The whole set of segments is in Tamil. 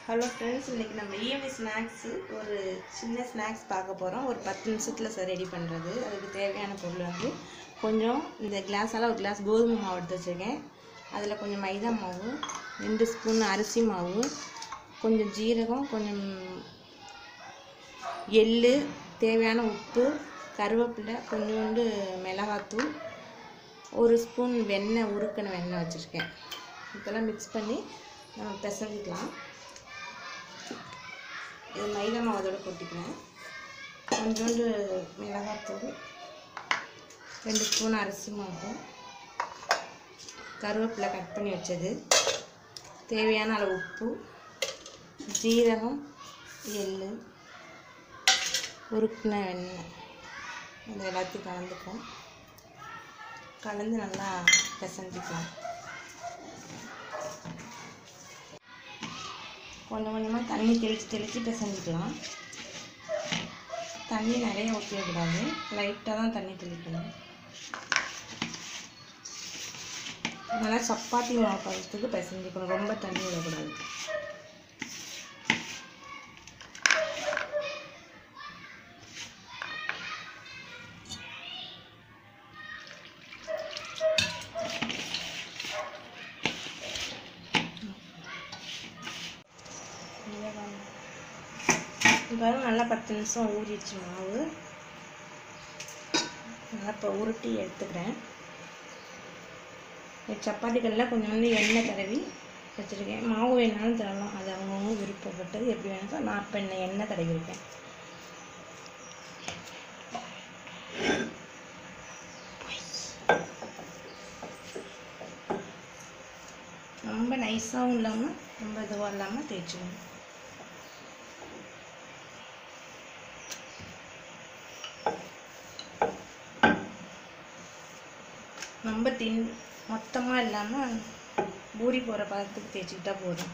ஹலோ ஃப்ரெண்ட்ஸ் இன்றைக்கி நம்ம ஈவினிங் ஸ்நாக்ஸு ஒரு சின்ன ஸ்நாக்ஸ் பார்க்க போகிறோம் ஒரு பத்து நிமிஷத்தில் சார் ரெடி பண்ணுறது அதுக்கு தேவையான பொருள் வந்து கொஞ்சம் இந்த கிளாஸால் ஒரு கிளாஸ் கோதுமை மாவு எடுத்து வச்சுருக்கேன் அதில் கொஞ்சம் மைதா மாவு ரெண்டு ஸ்பூன் அரிசி மாவு கொஞ்சம் ஜீரகம் கொஞ்சம் எள்ளு தேவையான உப்பு கருவேப்பிலை கொஞ்சோண்டு மிளகாத்தூள் ஒரு ஸ்பூன் வெண்ணெய் உருக்கின வெண்ணெய் வச்சுருக்கேன் இதெல்லாம் மிக்ஸ் பண்ணி நம்ம பிசைஞ்சிக்கலாம் இது மைதா மாவு அதோட கொட்டிக்கிறேன் கொஞ்சோண்டு மிளகாத்தூள் ரெண்டு ஸ்பூன் அரிசி மாவு கருவேப்பிலை கட் பண்ணி வச்சது தேவையான அளவு உப்பு ஜீரகம் எள் உருக்குன வெண்ணெய் இது எல்லாத்தையும் கலந்துக்கும் கலந்து நல்லா பிசைஞ்சிக்கலாம் கொஞ்சம் கொஞ்சமாக தண்ணி தெளித்து தெளித்து பிசைஞ்சிக்கலாம் தண்ணி நிறைய ஊற்றிடக்கூடாது லைட்டாக தான் தண்ணி தெளிக்கணும் நல்லா சப்பாத்தி மாவு பதத்துக்கு பிசைஞ்சிக்கணும் ரொம்ப தண்ணி விடக்கூடாது இப்போ நல்லா பத்து நிமிஷம் ஊறிடுச்சு மாவு நல்லா இப்போ உருட்டி எடுத்துக்கிறேன் சப்பாத்தி கல்லில் கொஞ்சோண்டு எண்ணெய் தடவி வச்சுருக்கேன் மாவு வேணாலும் தரலாம் அது அவங்கவுங்க விருப்பப்பட்டது எப்படி வேணாலும் நான் இப்போ எண்ணெய் எண்ணெய் தடவிருக்கேன் ரொம்ப நைஸாகவும் இல்லாமல் ரொம்ப இதுவாக இல்லாமல் தேய்ச்சிக்கணும் ரொம்ப தின் மொத்தமாக இல்லாமல் பூரி போகிற பதத்துக்கு தேய்ச்சிக்கிட்டா போதும்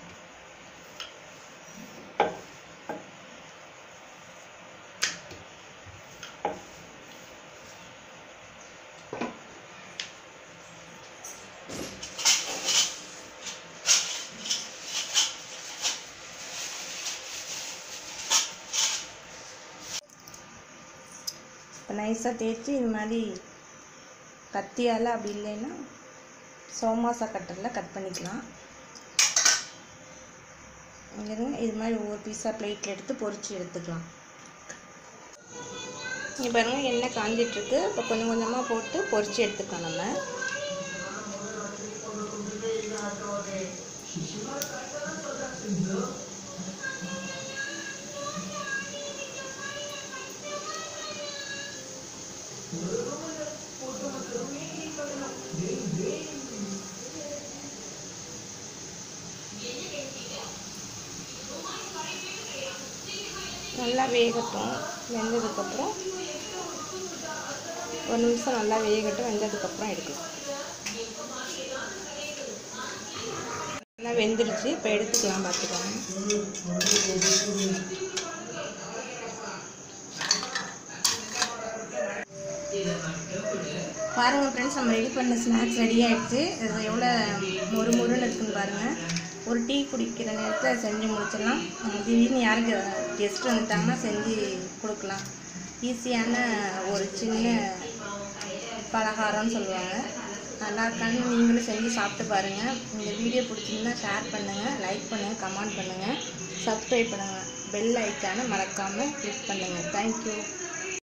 இப்போ நைஸாக தேய்ச்சி இது மாதிரி கத்தியால் அப்படி இல்லைன்னா சோமாசா கட்டரில் கட் பண்ணிக்கலாம் இங்கிருங்க இது மாதிரி ஒவ்வொரு பீஸாக பிளேட்டில் எடுத்து பொரிச்சு எடுத்துக்கலாம் இங்கே பாருங்கள் எண்ணெய் காஞ்சிட்ருக்கு இப்போ கொஞ்சம் கொஞ்சமாக போட்டு பொரிச்சு எடுத்துக்கலாம் நம்ம நல்லா வேகட்டும் வெந்ததுக்கப்புறம் ஒரு நிமிஷம் நல்லா வேகட்டும் வெந்ததுக்கப்புறம் எடுக்கலாம் நல்லா வெந்துடுச்சு இப்போ எடுத்துக்கலாம் பார்த்துக்கோங்க பாருங்கள் ஃப்ரெண்ட்ஸ் நம்ம ரெடி பண்ண ஸ்நாக்ஸ் ரெடி ஆகிடுச்சு இது எவ்வளோ மொறு மொறுன்னு இருக்குன்னு பாருங்கள் ஒரு டீ குடிக்கிற நேரத்தில் செஞ்சு முடிச்சிடலாம் திடீர்னு யாருக்கு கெஸ்ட் வந்துட்டாங்கன்னா செஞ்சு கொடுக்கலாம் ஈஸியான ஒரு சின்ன பலகாரம்னு சொல்லுவாங்க நல்லா இருக்கான்னு நீங்களும் செஞ்சு சாப்பிட்டு பாருங்கள் இந்த வீடியோ பிடிச்சிருந்தா ஷேர் பண்ணுங்கள் லைக் பண்ணுங்கள் கமெண்ட் பண்ணுங்கள் சப்ஸ்கிரைப் பண்ணுங்கள் பெல் ஐக்கானை மறக்காமல் கிளிக் பண்ணுங்கள் தேங்க்யூ